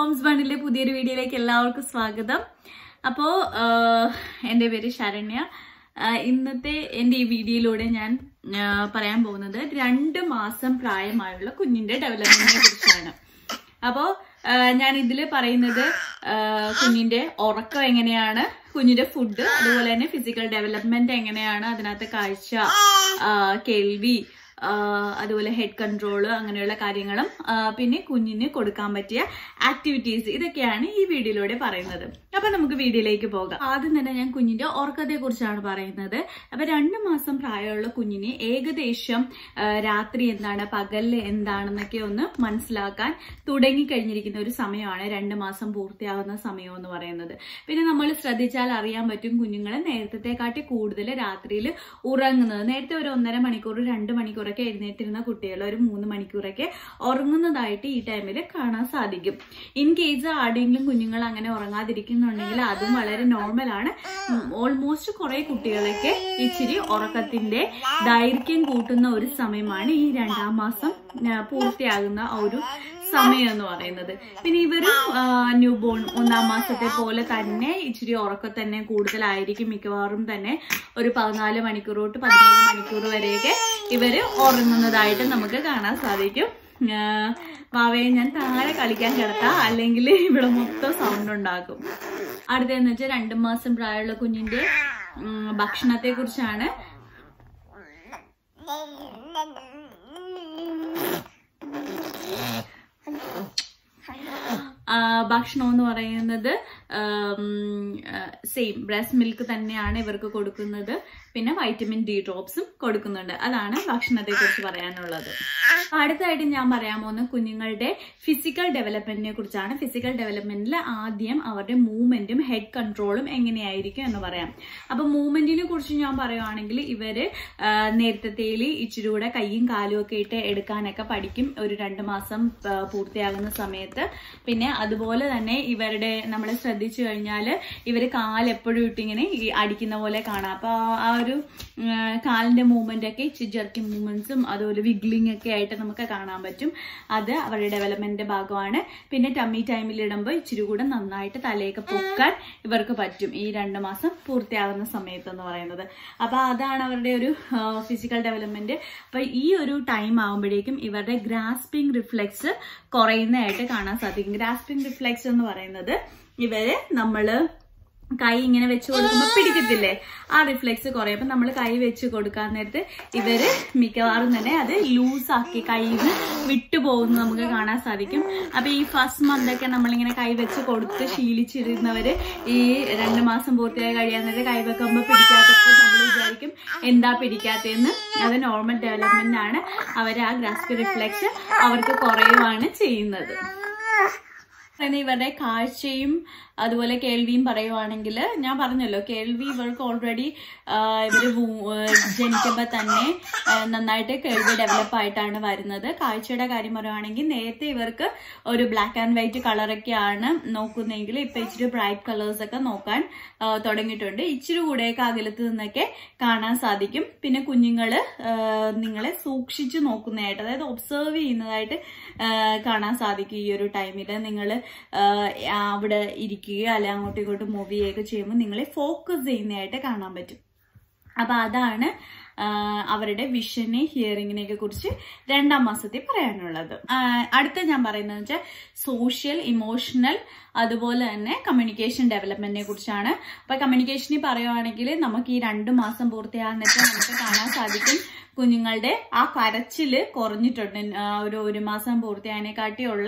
moms ബണ്ടിലെ പുതിയൊരു വീഡിയോയിലേക്ക് എല്ലാവർക്കും സ്വാഗതം അപ്പോൾ എൻ്റെ പേര് ശരണ്യ ആ, ഇന്നത്തെ എൻ്റെ ഈ വീഡിയോയിലൂടെ ഞാൻ ആ, പറയാൻ പോകുന്നത് രണ്ട് മാസം പ്രായമായുള്ള കുഞ്ഞിന്റെ ഡെവലപ്മെന്റിനെ കുറിച്ചാണ് അപ്പോൾ ഞാൻ ഇതിൽ പറയുന്നത് ആ, കുഞ്ഞിന്റെ ഉറക്കം എങ്ങനെയാണ് കുഞ്ഞിന്റെ ഫുഡ് അതുപോലെ തന്നെ ഫിസിക്കൽ ഡെവലപ്മെന്റ് എങ്ങനെയാണ് അതിനകത്ത് കാഴ്ച ആ, കേൾവി ആ, അതുപോലെ ഹെഡ് കൺട്രോൾ അങ്ങനെയുള്ള കാര്യങ്ങളും ആ, പിന്നെ കുഞ്ഞിന് കൊടുക്കാൻ പറ്റിയ ആക്ടിവിറ്റീസ് ഇതൊക്കെയാണ് ഈ വീഡിയോയിലൂടെ പറയുന്നത് അപ്പൊ നമുക്ക് വീഡിയോയിലേക്ക് പോകാം ആദ്യം തന്നെ ഞാൻ കുഞ്ഞിന്റെ ഉറക്കത്തെ കുറിച്ചാണ് പറയുന്നത് അപ്പൊ രണ്ട് മാസം പ്രായമുള്ള കുഞ്ഞിന് ഏകദേശം ആ, രാത്രി എന്താണ് പകലിൽ എന്താണെന്നൊക്കെ ഒന്ന് മനസ്സിലാക്കാൻ തുടങ്ങിക്കഴിഞ്ഞിരിക്കുന്ന ഒരു സമയമാണ് രണ്ട് മാസം പൂർത്തിയാകുന്ന സമയം എന്ന് പറയുന്നത് പിന്നെ നമ്മൾ ശ്രദ്ധിച്ചാൽ അറിയാൻ പറ്റും കുഞ്ഞുങ്ങൾ നേരത്തെക്കാട്ടി കൂടുതൽ രാത്രിയിൽ ഉറങ്ങുന്നത് നേരത്തെ ഒരു ഒന്നര മണിക്കൂർ രണ്ട് മണിക്കൂറൊക്കെ എഴുന്നേറ്റിരുന്ന കുട്ടികൾ ഒരു മൂന്ന് മണിക്കൂറൊക്കെ ഉറങ്ങുന്നതായിട്ട് ഈ ടൈമിൽ കാണാൻ സാധിക്കും ഇൻ കേസ് ആരെങ്കിലും കുഞ്ഞുങ്ങൾ അങ്ങനെ ഉറങ്ങാതിരിക്കുന്നുണ്ടെങ്കിൽ അതും വളരെ നോർമലാണ് ഓൾമോസ്റ്റ് കുറെ കുട്ടികളൊക്കെ ഇച്ചിരി ഉറക്കത്തിന്റെ ദൈർഘ്യം കൂട്ടുന്ന ഒരു സമയമാണ് ഈ രണ്ടാം മാസം ആ, പൂർത്തിയാകുന്ന ആ ഒരു സമയം എന്ന് പറയുന്നത് പിന്നെ ഇവരും ന്യൂ ബോൺ ഒന്നാം മാസത്തെ പോലെ തന്നെ ഇച്ചിരി ഉറക്കം തന്നെ കൂടുതലായിരിക്കും മിക്കവാറും തന്നെ ഒരു പതിനാല് മണിക്കൂർ തൊട്ട് പതിനേഴ് മണിക്കൂർ വരെയൊക്കെ ഇവര് ഉറങ്ങുന്നതായിട്ട് നമുക്ക് കാണാൻ സാധിക്കും ആ, വാവയെ ഞാൻ താഴെ കളിക്കാൻ കിടത്താം അല്ലെങ്കിൽ ഇവിടെ മൊത്തം സൗണ്ട് ഉണ്ടാക്കും അടുത്തതെന്ന് വെച്ചാൽ രണ്ടു മാസം പ്രായമുള്ള കുഞ്ഞിന്റെ ഭക്ഷണത്തെ കുറിച്ചാണ് ആ, ഭക്ഷണം എന്ന് പറയുന്നത് സെയിം ബ്രസ്റ്റ് മിൽക്ക് തന്നെയാണ് ഇവർക്ക് കൊടുക്കുന്നത് പിന്നെ വൈറ്റമിൻ ഡി ഡ്രോപ്സും കൊടുക്കുന്നുണ്ട് അതാണ് ഭക്ഷണത്തെ കുറിച്ച് പറയാനുള്ളത് അപ്പൊ അടുത്തായിട്ട് ഞാൻ പറയാൻ പോകുന്ന കുഞ്ഞുങ്ങളുടെ ഫിസിക്കൽ ഡെവലപ്മെന്റിനെ കുറിച്ചാണ് ഫിസിക്കൽ ഡെവലപ്മെന്റിൽ ആദ്യം അവരുടെ മൂവ്മെന്റും ഹെഡ് കൺട്രോളും എങ്ങനെയായിരിക്കും എന്ന് പറയാം അപ്പൊ മൂവ്മെന്റിനെ കുറിച്ച് ഞാൻ പറയുവാണെങ്കിൽ ഇവര് ആ, നേരത്തേൽ ഇച്ചിരി കൂടെ കൈയും കാലും ഒക്കെ ഇട്ട് എടുക്കാനൊക്കെ പഠിക്കും ഒരു രണ്ട് മാസം ആ, പൂർത്തിയാകുന്ന സമയത്ത് പിന്നെ അതുപോലെ തന്നെ ഇവരുടെ നമ്മൾ ശ്രദ്ധിച്ചു കഴിഞ്ഞാൽ ഇവര് കാൽ എപ്പോഴും ഇട്ടിങ്ങനെ ഈ അടിക്കുന്ന പോലെ കാണാം അപ്പൊ ആ- ആ ഒരു ഉം, കാലിന്റെ മൂവ്മെന്റ് ഒക്കെ ഇച്ചിരി ജർക്കി മൂവ്മെന്റ്സും അതുപോലെ വിഗ്ലിംഗ് ഒക്കെ ആയിട്ട് നമുക്ക് കാണാൻ പറ്റും അത് അവരുടെ ഡെവലപ്മെന്റിന്റെ ഭാഗമാണ് പിന്നെ ടമ്മി ടൈമിൽ ഇടുമ്പോൾ ഇച്ചിരി കൂടെ നന്നായിട്ട് തലയൊക്കെ പൊക്കാൻ ഇവർക്ക് പറ്റും ഈ രണ്ട് മാസം പൂർത്തിയാകുന്ന സമയത്ത് എന്ന് പറയുന്നത് അപ്പൊ അതാണ് അവരുടെ ഒരു ഫിസിക്കൽ ഡെവലപ്മെന്റ് അപ്പൊ ഈ ഒരു ടൈം ആകുമ്പോഴേക്കും ഇവരുടെ ഗ്രാസ്പിംഗ് റിഫ്ലെക്സ് കുറയുന്നതായിട്ട് കാണാൻ സാധിക്കും ഗ്രാസ്പിംഗ് റിഫ്ലെക്സ് എന്ന് പറയുന്നത് ഇവര് നമ്മള് കൈ ഇങ്ങനെ വെച്ച് കൊടുക്കുമ്പോൾ പിടിക്കത്തില്ലേ ആ റിഫ്ലെക്സ് കുറയും അപ്പൊ നമ്മൾ കൈ വെച്ച് കൊടുക്കാൻ നേരത്ത് ഇവര് മിക്കവാറും തന്നെ അത് ലൂസാക്കി കയ്യിൽ നിന്ന് വിട്ടുപോകുന്നത് നമുക്ക് കാണാൻ സാധിക്കും അപ്പൊ ഈ ഫസ്റ്റ് മന്ത് ഒക്കെ നമ്മളിങ്ങനെ കൈ വെച്ച് കൊടുത്ത് ശീലിച്ചിരുന്നവര് ഈ രണ്ട് മാസം പൂർത്തിയായി കഴിയാൻ നേരത്തെ കൈ വെക്കുമ്പോൾ പിടിക്കാത്തപ്പോൾ നമ്മൾ വിചാരിക്കും എന്താ പിടിക്കാത്തതെന്ന് അത് നോർമൽ ഡെവലപ്മെന്റ് ആണ് അവർ ആ ഗ്രാസ്പി റിഫ്ലെക്സ് അവർക്ക് കുറയുവാണ് ചെയ്യുന്നത് പിന്നെ ഇവരുടെ കാഴ്ചയും അതുപോലെ കേൾവിയും പറയുവാണെങ്കിൽ ഞാൻ പറഞ്ഞല്ലോ കേൾവി ഇവർക്ക് ഓൾറെഡി ഇവർ ജനിക്കുമ്പോൾ തന്നെ ആ, നന്നായിട്ട് കേൾവി ഡെവലപ്പ് ആയിട്ടാണ് വരുന്നത് കാഴ്ചയുടെ കാര്യം പറയുവാണെങ്കിൽ നേരത്തെ ഇവർക്ക് ഒരു ബ്ലാക്ക് ആൻഡ് വൈറ്റ് കളറൊക്കെയാണ് നോക്കുന്നതെങ്കിൽ ഇപ്പൊ ഇച്ചിരി ബ്രൈറ്റ് കളേഴ്സ് ഒക്കെ നോക്കാൻ ആ, തുടങ്ങിയിട്ടുണ്ട് ഇച്ചിരി കൂടെയൊക്കെ അകലത്ത് നിന്നൊക്കെ കാണാൻ സാധിക്കും പിന്നെ കുഞ്ഞുങ്ങള് ആ, നിങ്ങളെ സൂക്ഷിച്ചു നോക്കുന്നതായിട്ട് അതായത് ഒബ്സർവ് ചെയ്യുന്നതായിട്ട് ആ, കാണാൻ സാധിക്കും ഈ ഒരു ടൈമിൽ നിങ്ങൾ അവിടെ ഇരിക്കുകയോ അല്ലെ അങ്ങോട്ടും ഇങ്ങോട്ടും മൂവ് ചെയ്യുകയൊക്കെ ചെയ്യുമ്പോൾ നിങ്ങളെ ഫോക്കസ് ചെയ്യുന്നതായിട്ട് കാണാൻ പറ്റും അപ്പൊ അതാണ് ആ, അവരുടെ വിഷനെ ഹിയറിങ്ങിനെയൊക്കെ കുറിച്ച് രണ്ടാം മാസത്തിൽ പറയാനുള്ളത് ആ, അടുത്ത ഞാൻ പറയുന്നത് വെച്ചാൽ സോഷ്യൽ ഇമോഷണൽ അതുപോലെ തന്നെ കമ്മ്യൂണിക്കേഷൻ ഡെവലപ്മെന്റിനെ കുറിച്ചാണ് അപ്പൊ കമ്മ്യൂണിക്കേഷനിൽ പറയുവാണെങ്കിൽ നമുക്ക് ഈ രണ്ട് മാസം പൂർത്തിയാകുന്നിട്ട് നമുക്ക് കാണാൻ സാധിക്കും കുഞ്ഞുങ്ങളുടെ ആ കരച്ചില് കുറഞ്ഞിട്ടുണ്ട് ആ, ഒരു ഒരു മാസം പൂർത്തിയായതിനെക്കാട്ടിയുള്ള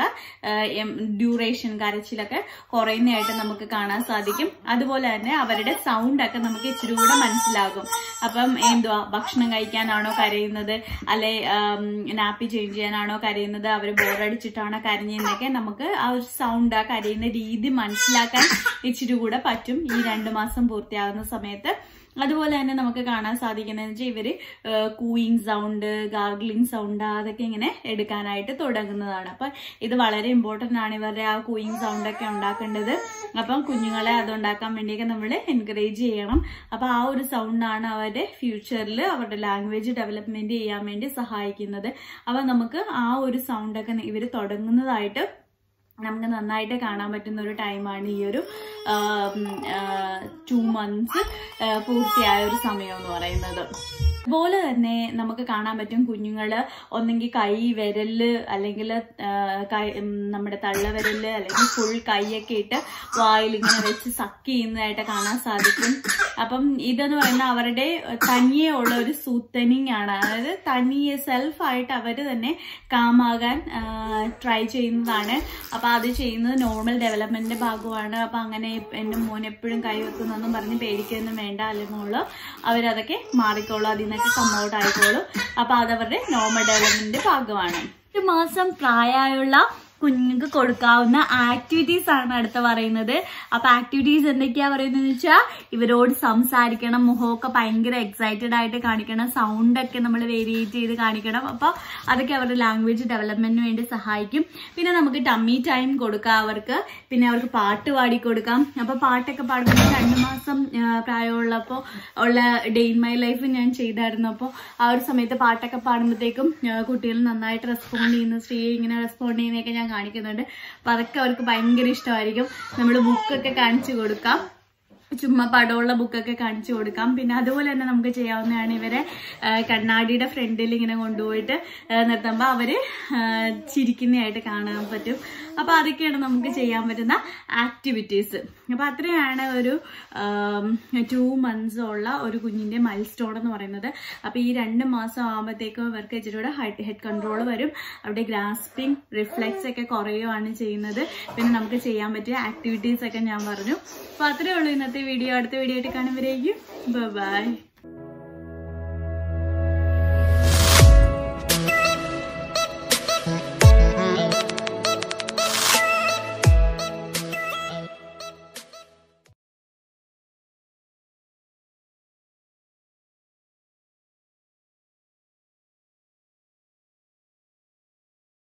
ഡ്യൂറേഷൻ കരച്ചിലൊക്കെ കുറയുന്നതായിട്ട് നമുക്ക് കാണാൻ സാധിക്കും അതുപോലെ തന്നെ അവരുടെ സൗണ്ട് ഒക്കെ നമുക്ക് ഇച്ചിരി കൂടെ മനസ്സിലാകും അപ്പം എന്തുവാ ഭക്ഷണം കഴിക്കാനാണോ കരയുന്നത് അല്ലെ നാപ്പി ചേഞ്ച് ചെയ്യാനാണോ കരയുന്നത് അവർ ബോറടിച്ചിട്ടാണോ കരഞ്ഞതെന്നൊക്കെ നമുക്ക് ആ ഒരു സൗണ്ട് ആ കരയുന്ന രീതി മനസ്സിലാക്കാൻ ഇച്ചിരി കൂടെ പറ്റും ഈ രണ്ട് മാസം പൂർത്തിയാകുന്ന സമയത്ത് അതുപോലെ തന്നെ നമുക്ക് കാണാൻ സാധിക്കുന്നതെന്ന് വെച്ചാൽ ഇവര് കൂയിങ് സൗണ്ട് ഗാർഗ്ലിംഗ് സൗണ്ട് അതൊക്കെ ഇങ്ങനെ എടുക്കാനായിട്ട് തുടങ്ങുന്നതാണ് അപ്പൊ ഇത് വളരെ ഇമ്പോർട്ടന്റ് ആണ് ഇവരുടെ ആ കൂയിങ് സൗണ്ട് ഒക്കെ ഉണ്ടാക്കേണ്ടത് അപ്പം കുഞ്ഞുങ്ങളെ അത് ഉണ്ടാക്കാൻ വേണ്ടിയൊക്കെ നമ്മൾ എൻകറേജ് ചെയ്യണം അപ്പൊ ആ ഒരു സൗണ്ടാണ് അവരുടെ ഫ്യൂച്ചറിൽ അവരുടെ ലാംഗ്വേജ് ഡെവലപ്മെന്റ് ചെയ്യാൻ വേണ്ടി സഹായിക്കുന്നത് അപ്പൊ നമുക്ക് ആ ഒരു സൗണ്ടൊക്കെ ഇവർ തുടങ്ങുന്നതായിട്ട് നമുക്ക് നന്നായിട്ട് കാണാൻ പറ്റുന്ന ഒരു ടൈമാണ് ഈ ഒരു ടു മന്ത്സ് പൂർത്തിയായ ഒരു സമയം എന്ന് പറയുന്നത് അതുപോലെ തന്നെ നമുക്ക് കാണാൻ പറ്റും കുഞ്ഞുങ്ങള് ഒന്നെങ്കിൽ കൈ വിരല് അല്ലെങ്കിൽ നമ്മുടെ തള്ളവിരല് അല്ലെങ്കിൽ ഫുൾ കൈയൊക്കെ ഇട്ട് വായിൽ ഇങ്ങനെ വെച്ച് സക്ക് ചെയ്യുന്നതായിട്ട് കാണാൻ സാധിക്കും അപ്പം ഇതെന്ന് പറയുന്നത് അവരുടെ തനിയെ ഉള്ള ഒരു സൂത്തനിങ് ആണ് അതായത് തനിയെ സെൽഫായിട്ട് അവർ തന്നെ കാമാകാൻ ട്രൈ ചെയ്യുന്നതാണ് അപ്പൊ അത് ചെയ്യുന്നത് നോർമൽ ഡെവലപ്മെന്റിന്റെ ഭാഗമാണ് അപ്പൊ അങ്ങനെ എന്റെ മോൻ എപ്പോഴും കൈ വെക്കുന്നൊന്നും പറഞ്ഞ് പേടിക്കൊന്നും വേണ്ട അല്ലെങ്കിൽ അവരതൊക്കെ മാറിക്കോളും അതിൽ നിന്നൊക്കെ കമ്മൗട്ട് ആയിക്കോളും അപ്പൊ അതവരുടെ നോർമൽ ഡെവലപ്മെന്റിന്റെ ഭാഗമാണ് ഒരു മാസം പ്രായമായുള്ള കുഞ്ഞുങ്ങൾക്ക് കൊടുക്കാവുന്ന ആക്ടിവിറ്റീസ് ആണ് അടുത്ത പറയുന്നത് അപ്പൊ ആക്ടിവിറ്റീസ് എന്തൊക്കെയാ പറയുന്നത് വെച്ചാൽ ഇവരോട് സംസാരിക്കണം മുഖമൊക്കെ ഭയങ്കര എക്സൈറ്റഡ് ആയിട്ട് കാണിക്കണം സൗണ്ട് ഒക്കെ നമ്മൾ വേരിയേറ്റ് ചെയ്ത് കാണിക്കണം അപ്പൊ അതൊക്കെ അവരുടെ ലാംഗ്വേജ് ഡെവലപ്മെന്റിന് വേണ്ടി സഹായിക്കും പിന്നെ നമുക്ക് ടമ്മി ടൈം കൊടുക്കാം അവർക്ക് പിന്നെ അവർക്ക് പാട്ട് പാടി കൊടുക്കാം അപ്പൊ പാട്ടൊക്കെ പാടുമ്പോൾ രണ്ടു മാസം പ്രായമുള്ളപ്പോൾ ഉള്ള ഡേ ഇൻ മൈ ലൈഫ് ഞാൻ ചെയ്തായിരുന്നു അപ്പോൾ ആ ഒരു സമയത്ത് പാട്ടൊക്കെ പാടുമ്പോഴത്തേക്കും കുട്ടികൾ നന്നായിട്ട് റെസ്പോണ്ട് ചെയ്യുന്ന സ്ത്രീ ഇങ്ങനെ റെസ്പോണ്ട് ചെയ്യുന്നതൊക്കെ ഞാൻ കാണിക്കുന്നുണ്ട് അപ്പൊ അതൊക്കെ അവർക്ക് ഭയങ്കര ഇഷ്ടമായിരിക്കും നമ്മൾ ബുക്കൊക്കെ കാണിച്ചു കൊടുക്കാം ചുമ്മാ പടമുള്ള ബുക്കൊക്കെ കാണിച്ചു കൊടുക്കാം പിന്നെ അതുപോലെ തന്നെ നമുക്ക് ചെയ്യാവുന്നതാണ് ഇവരെ കണ്ണാടിയുടെ ഫ്രണ്ടിൽ ഇങ്ങനെ കൊണ്ടുപോയിട്ട് നിർത്തുമ്പോൾ അവര് ചിരിക്കുന്നതായിട്ട് കാണാൻ പറ്റും അപ്പൊ അതൊക്കെയാണ് നമുക്ക് ചെയ്യാൻ പറ്റുന്ന ആക്ടിവിറ്റീസ് അപ്പൊ അത്രയാണ് ഒരു ടു മന്ത്സ് ഉള്ള ഒരു കുഞ്ഞിന്റെ മൈൽ സ്റ്റോൺ എന്ന് പറയുന്നത് അപ്പൊ ഈ രണ്ട് മാസം ആകുമ്പോഴത്തേക്കും ഇവർക്ക് ഇച്ചിരി ഹെഡ് കൺട്രോൾ വരും അവിടെ ഗ്രാസ്പിംഗ് റിഫ്ലെക്സ് ഒക്കെ കുറയുകയാണ് ചെയ്യുന്നത് പിന്നെ നമുക്ക് ചെയ്യാൻ പറ്റിയ ആക്ടിവിറ്റീസ് ഒക്കെ ഞാൻ പറഞ്ഞു അപ്പൊ അത്രേ ഉള്ളൂ ഇന്നത്തെ വീഡിയോ അടുത്ത വീഡിയോ ആയിട്ട് കാണുമ്പോഴേക്കും ബൈ